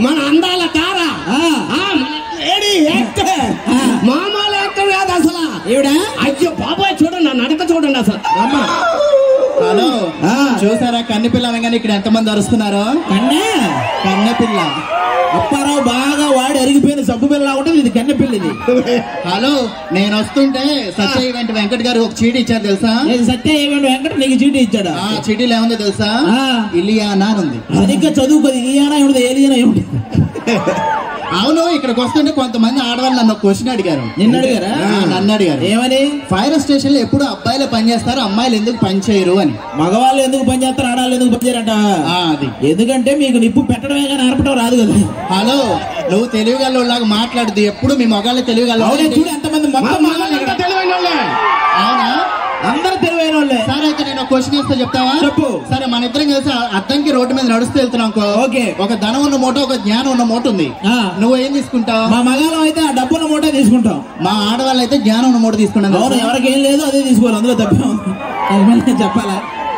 మన అందాల తార ఆ. ఆ, మన లేడీ యాక్టర్ మామూలు యాక్టర్ కాదు అసలు ఏవిడా అయ్యో బాబాయ్ చూడండి నా నడక చూడండి అసలు అమ్మా హలో ఆ. చూసారా కన్నె పిల్ల అనగానే ఇక్కడ ఎంతమంది అరుస్తున్నారో కన్నే కన్నె పిల్ల అప్పారావు బాగా వాడి అరిగిపోయిన సబ్బు పిల్ల ఉంటుంది ఇది కన్నె పిల్ల ఇది హలో నేను వస్తుంటే సత్య ఈవెంట్ వెంకట్ గారు ఒక చీటీ ఇచ్చారు తెలుసా నేను సత్య ఏమంటే వెంకట నీకు చీటీ ఇచ్చాడా ఆ చీటీలో ఏముందో తెలుసా ఆ. ఇలియానా అని ఉంది సరిగ్గా చదువుకోదు ఇయానా ఏమిటి ఏలియనా ఏమిటి అవును ఇక్కడికి వస్తుంటే కొంతమంది ఆడవాళ్ళు నన్ను క్వశ్చన్ అడిగారు నిన్ను అడిగారా ఆ, నన్ను అడిగారు ఏమని ఫైర్ స్టేషన్ లో ఎప్పుడు అబ్బాయిలు పని చేస్తారు అమ్మాయిలు ఎందుకు పని చేయరు అని మగవాళ్ళు ఎందుకు పని చేస్తారు ఆడవాళ్ళు ఎందుకు పని చేయరంట ఆ, అది ఎందుకంటే మీకు నిప్పు పెట్టడమే కానీ ఆర్పడం రాదు కదా హలో నువ్వు తెలివిగల్లోలాగా మాట్లాడుతూ ఎప్పుడు మీ మగాళ్ళు తెలివిగల అవునే చూడు ఎంతమంది మొత్తం మన మగవాళ్ళు మగాళ్ళంతా ఇక్కడ. తెలివైన వాళ్ళే అవునా అందరు తెలివైన వాళ్ళే సరే అయితే నేను క్వశ్చన్ వేస్తే చెప్తావా చెప్పు. సరే మన ఇద్దరం కలిసి ఆ అద్దంకి రోడ్డు మీద నడుస్తూ వెళ్తున్నాం అనుకో. ఓకే. ఒక ధనం ఉన్న మూట ఒక జ్ఞానం ఉన్న మూట ఉంది ఆ. నువ్వు ఏం తీసుకుంటావు మా మగాళ్ళం అయితే ఆ డబ్బున్న మూట తీసుకుంటాం మా ఆడవాళ్ళు అయితే జ్ఞానం ఉన్న మూట తీసుకున్నాను అవును ఎవరికి ఏం లేదు అదే తీసుకోవాలి అందులో తప్పాం అది మళ్ళీ చెప్పాలా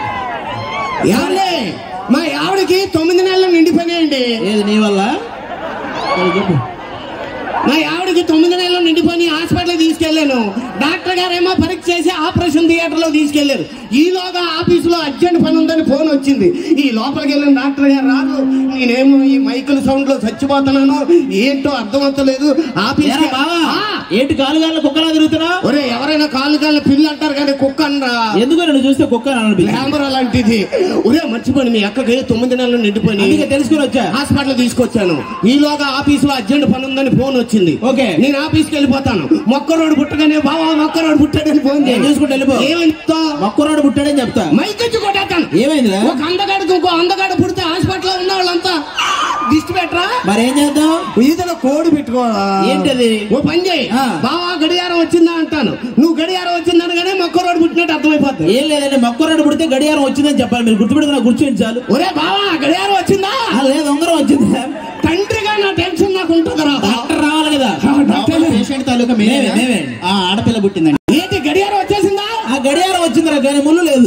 ఏమండి మా ఆవిడకి తొమ్మిది నెలలు నిండిపోయినాయండి ఏది నీ వల్ల సరే చెప్పు మా ఆవిడకి తొమ్మిది నెలలు నిండిపోయి హాస్పిటల్ తీసుకెళ్లాను డాక్టర్ గారు ఏమో పరీక్ష చేసి ఆపరేషన్ థియేటర్ లో తీసుకెళ్లారు ఈలోగా ఆఫీసులో అర్జెంట్ పని ఉందని ఫోన్ వచ్చింది ఈ లోపలికి వెళ్ళిన డాక్టర్ గారు రాదు నేనేమో ఈ మైకుల సౌండ్ లో చచ్చిపోతున్నాను ఏంటో అర్థమవుతలేదు ఆఫీస్ ఏరా బావా ఏంటి కాలు గాళ్ళ కుక్కలా తిరుగుతున్నావు ఒరే ఎవరైనా కాళ్ళు కాళ్ళు పిల్లి అంటారు కానీ కుక్క అనరా ఎందుకు నన్ను చూస్తే కుక్క అని అనిపించింది కెమెరా లాంటిది ఒరే మర్చిపోయి మీ అక్కకి తొమ్మిది నెలలు నిండిపోయి అందుకే తెలుసుకుని వచ్చా హాస్పిటల్ తీసుకొచ్చాను ఈలోగా ఆఫీస్ లో అర్జెంట్ పని ఉందని ఫోన్ వచ్చింది ఓకే. నేను ఆఫీస్ కి వెళ్ళిపోతాను మొక్కరోడు పుట్టగానే బావా మొక్కరోడు పుట్టాడని ఫోన్ నేను చూసుకుంటూ వెళ్ళిపో. ఏమంటా మొక్కరోడు పుట్టాడని చెప్తా మైకొచ్చి కొట్టేస్తాను ఏమైందిరా ఒక అందగాడికి ఇంకో అందగాడు పుడితే హాస్పిటల్ లో ఉన్న వాళ్ళంతా దిష్టి పెట్టరా మరి ఏం చేద్దాం ఈతలో కోడి పెట్టుకోవాలా ఏంటది? ఓ పని చేయి ఆ. బావా గడియారం వచ్చిందా అంటాను నువ్వు గడియారం వచ్చిందనగానే మొక్కరోడు పుట్టినట్టు అర్థమైపోతుంది ఏం లేదండి మొక్కరోడు పుడితే గడియారం వచ్చిందని చెప్పాలి మీరు గుర్తుపెట్టుకున్నా కూర్చోండి చాలు ఒరే బావా గడియారం వచ్చిందా ఆ, లేదు ఉంగరం వచ్చింది తండ్రిగా నా టెన్షన్ నాకు ఉంటుందిరా డాక్టర్ రావాలి కదా పేషెంట్ తాలూకా మేమే మేమే, మేమే. ఆ ఆడపిల్ల పుట్టిందండి ఏంటి గడియారం వచ్చేసిందా ఆ గడియారం వచ్చిందిరా కానీ ముళ్ళు లేదు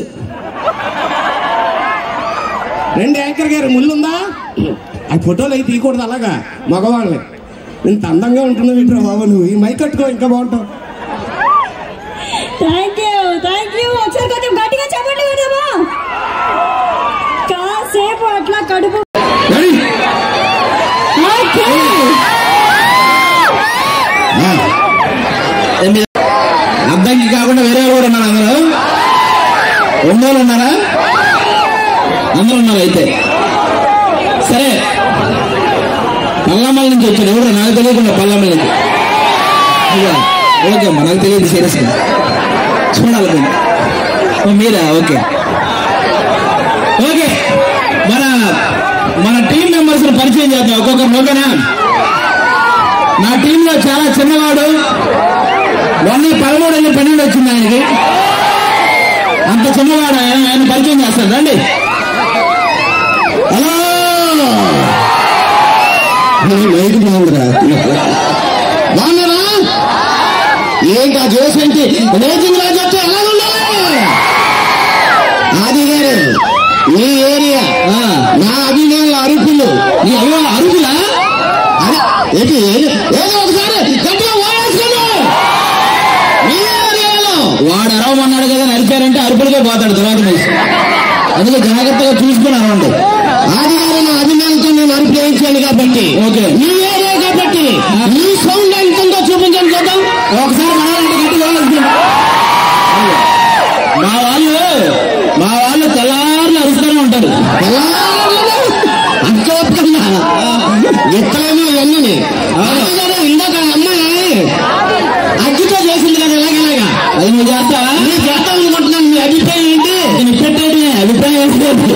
రెండు యాంకర్ గారు ముళ్ళుందా ఆ ఫోటోలు అయితే తీయకూడదు అలాగా మగవాళ్ళని ఇంత అందంగా ఉంటున్నావు ఇట్రా బాబు నువ్వు ఈ మైక్ కట్టుకో ఇంకా బాగుంటావు థ్యాంక్ యూ థ్యాంక్ యూ ఒకసారి కొంచెం గట్టిగా చెప్పండి విడమా కాసేపు అట్లా కడుపు అద్దంకి కాకుండా వేరే కూడా ఉన్నారు అందరూ ఉన్నోళ్ళు ఉన్నారా అందరూ ఉన్నారు అయితే సరే పల్లమ్మల నుంచి వచ్చాను ఎవరు నాకు తెలియకుండా పల్లమ్మల నుంచి అయ్యా, ఓకే అమ్మా నాకు తెలియదు సీరియస్గా చూడాలి కొంచెం. ఓ, మీరా ఓకే ఓకే మన మన టీం మెంబర్స్ పరిచయం చేద్దాం ఒక్కొక్కరు ఓకేనా నా టీంలో చాలా చిన్నవాడు వన్ పదమూడు వెళ్ళి పన్నెండు వచ్చింది ఆయనకి అంత చిన్నవాడు ఆయన ఆయన పరిచయం చేస్తాడు రండి హలో మైక్ బాగుందిరా బాగున్నారా ఏంటి ఆ జోస్ ఏంటి రేజింగ్ రాజు వచ్చి ఎలా ఉండాలి ఆది గారు మీ ఏరియా నా అభిమానుల అరుపులు నీ అయ్యో అరుపులా అరే, ఏంటి ఏది- ఏదో ఒకసారి గట్టిగా ఓడేసుకోండి మీ ఏరియాలో వాడు అరవమన్నాడు కదా నరిచారంటే అరుపులకే పోతాడు తర్వాత మనిషి అందుకే జాగ్రత్తగా చూసుకుని అరవండి ఆది గారు నా అభిమానంతో నేను అరుపు వేయించాను కాబట్టి ఓకే మీ ఏరియా కాబట్టి మీ సౌండ్ ఎంత ఉందో చూపించండి చూద్దాం ఒకసారి మనల్ని గట్టిగా ఓడేసుకోండి. మా వాళ్ళు మా వాళ్ళు తెల్లారులు అరుస్తూనే ఉంటారు అంతేపుతున్నా ఎక్కడేమో ఇవన్నీ ఇందాక ఆ అమ్మాయి అగ్గితో చేసింది కదా ఇలాగలాగా అది నువ్వు చేస్తావా నేను చేస్తాం అనుకుంటున్నాను మీ అభిప్రాయం ఏంటి నేను పెట్టేది అభిప్రాయం ఏంటి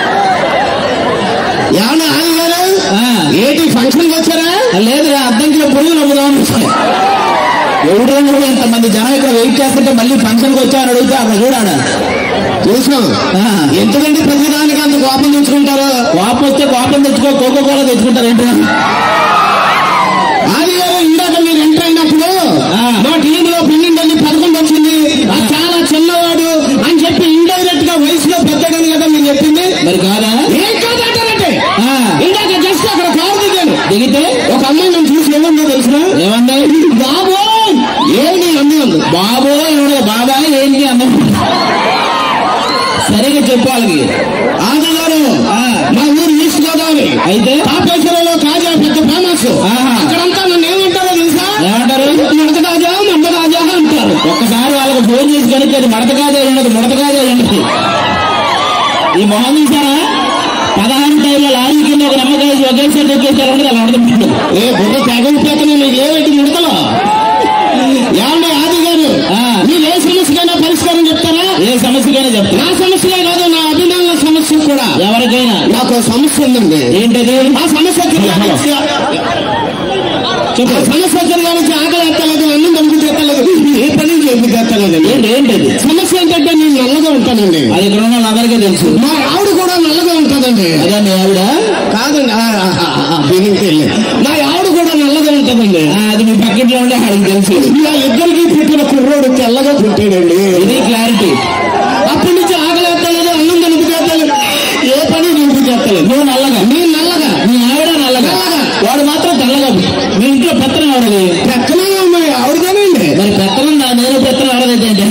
ఏమన్నా ఆగి గారు ఏంటి ఫంక్షన్కి వచ్చారా లేదు అద్దంకిలో పురుగులు అమ్ముదామని ఎవడు కూడా ఇంతమంది జనం ఇక్కడ వెయిట్ చేస్తుంటే మళ్ళీ ఫంక్షన్ కి వచ్చారు అడిగితే అక్కడ చూడాడా చూసాం ఎందుకంటే ప్రతిదానికి అంత కోపం తెచ్చుకుంటారు కోపం వస్తే కోపం తెచ్చుకో కోకో కోలా తెచ్చుకుంటారు ఏంటి ఆది గారు ఇందాక మీరు ఎంటర్ అయినప్పుడు మా టీమ్ లో పన్నెండు పదకొండు వచ్చింది అది చాలా చిన్నవాడు అని చెప్పి ఇండైరెక్ట్ గా వయసులో పెద్దగాని కదా మీరు చెప్పింది మరి కాదా ఏం కాదంటారంటే ఇందాక జస్ట్ అక్కడ కారు దిగాను దిగితే ఒక అమ్మాయి నన్ను చూసి ఏమన్నా తెలిసిన ఏమంది బాబు ఏమి అమ్మి ఉంది బాబు ఎవడు బాబా ఏంటి అమ్మ సరిగా చెప్పాలి ఆదిగారు మా ఊరు ఈస్ట్ గోదావరి అయితే కాపేశ్వరంలో కాజా పెద్ద ఫేమస్ అక్కడంతా నన్ను ఏమంటారో తెలుసా ఏమంటారు మడత కాజా మంద కాజా అంటారు ఒక్కసారి వాళ్ళకి ఫోన్ చేసి కనుక అది మడత కాజా ఉండదు ముడత కాజా ఉండదు ఈ మొహం చూసారా పదహారు టైంలో లారీ కింద ఒక నమ్మకాయ ఒకేసారి దొరికేసారు అలా ఉండదు ఏ బుర్ర తెగలిపోతున్నా నీకు ఏమిటి ముడతలో ఏమండి ఆది గారు మీరు ఏ సమస్యకైనా పరిష్కారం చెప్తారా ఏ సమస్యకైనా చెప్తా నా సమస్యలే కాదు నా అభిమానుల సమస్య కూడా ఎవరికైనా నాకు ఒక సమస్య ఉందండి ఏంటది ఆ సమస్య చెప్పు సమస్య వచ్చిన నుంచి ఆకలి ఎత్తలేదు అన్నం దొరికి ఎత్తలేదు ఏ పని చేసి ఎత్తలేదు ఏంటది సమస్య ఏంటంటే నేను నల్లగా ఉంటానండి అది ఇక్కడ ఉన్న అందరికీ తెలుసు మా ఆవిడ కూడా నల్లగా ఉంటుందండి అదే మీ ఆవిడ కాదండి ఆ, ఆ, ఆ, ఆ, దీనికి వెళ్ళి. మా ఆవిడ కూడా నల్లగా ఉంటుందండి అది మీ పక్కట్లో ఉండే ఆవిడకి తెలుసు ఇలా ఇద్దరికి పుట్టిన కుర్రోడు తెల్లగా పుట్టాడండి ఇది క్లారిటీ అప్పటి నుంచి ఆకలి ఎత్తలేదు అన్నం దొరికి ఎత్తలేదు ఏ పని దొరికి ఎత్తలేదు నువ్వు నల్లగా నీ నల్లగా మీ ఆవిడ నల్లగా వాడు మాత్రం తెల్లగా మీ ఇంట్లో పెత్తనం ఆవిడది పెత్తనం ఆవిడదేనండి మరి పెత్తనం నా నేను పెత్తనం ఆడదంటే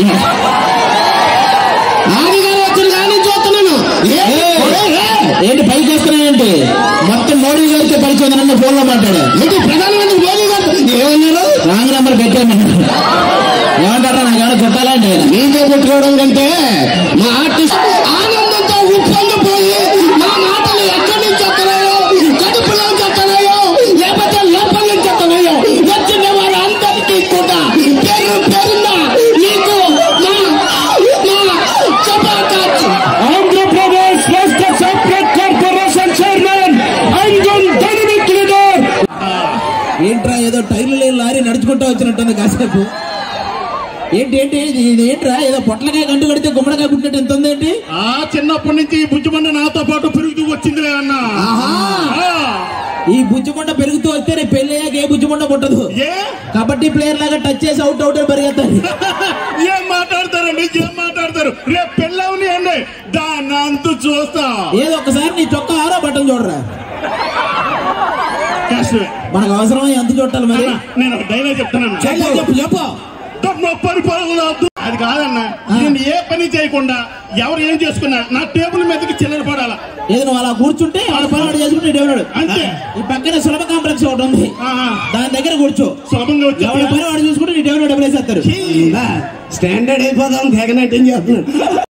ఆదిగారు వచ్చిన కానీ చూస్తున్నాను ఏ, ఏ, ఏ, ఏంటి పైకి వస్తున్నాయంటే మొత్తం మోడీ గారితో పరిచయం నన్ను ఫోన్ లో మాట్లాడా ఏంటి ప్రధానమంత్రి మోడీ గారు ఏమన్నారు రాంగ్ నెంబర్ పెట్టామన్నారు ఏమంటారా నాకు ఏమైనా చుట్టాలంటే నీకే పెట్టుకోవడం కంటే మా ఆర్టిస్ట్ ఆనందంతో ఉప్పొంగిపోయి మా మాటలు ఎక్కడి నుంచి వస్తున్నాయో కడుపులో వస్తున్నాయో లేకపోతే లోపల నుంచి వస్తున్నాయో వచ్చిన వారందరికీ కూడా పేరు పేరున నీకు మా మా శుభాకాంక్షలు ఆంధ్రప్రదేశ్ రాష్ట్ర సెపరేట్ కార్పొరేషన్ చైర్మన్ అంజన్ ధనిమిక్ లీడర్ ఏంట్రా ఏదో టైర్లు లేని లారీ నడుచుకుంటూ వచ్చినట్టుంది కాసేపు ఏంటి ఏంటి ఇది ఇది ఏంట్రా ఏదో పొట్లకాయ గంటు కడితే గుమ్మడికాయ పుట్టినట్టు ఎంత ఉంది ఏంటి ఆ చిన్నప్పటి నుంచి ఈ బుజ్జిమండ నాతో పాటు పెరుగుతూ వచ్చిందిలే అన్న ఆహా. ఆ, ఈ బుజ్జిమండ పెరుగుతూ వస్తే రేపు పెళ్లి అయ్యాక ఏ బుజ్జిమండ పుట్టదు ఏ కబడ్డీ ప్లేయర్ లాగా టచ్ చేసి అవుట్ అవుట్ అని పరిగెత్తాలి ఏం మాట్లాడతారండి ఏం మాట్లాడతారు రేపు పెళ్ళవని అండి దాన్ని అంతు చూస్తా ఏదో ఒకసారి నీ చొక్కా ఆరో బట్టలు చూడరా కష్టమే మనకు అవసరం ఎంత చూడాలి మరి అన్న, నేను ఒక డైలాగ్ చెప్తున్నాను చెప్పు చెప్పు చెప్పు తమ పరిపాలన వద్దు. అది కాదన్న నేను ఏ పని చేయకుండా ఎవరు ఏం చేసుకున్నా నా టేబుల్ మీదకి చిల్లర పడాలా ఏదో నువ్వు అలా కూర్చుంటే వాళ్ళ పని వాడు చేసుకుంటే ఇటు ఎవడాడు. అంతే. ఈ పక్కన సులభ కాంప్లెక్స్ ఒకటి ఉంది ఆహా. దాని దగ్గర కూర్చో సులభంగా ఎవరి వచ్చి పని వాడు చూసుకుంటే ఇటు ఎవరు డబ్బులు వేసేస్తారు స్టాండర్డ్ అయిపోదాం తెగనట్టు చేస్తున్నాడు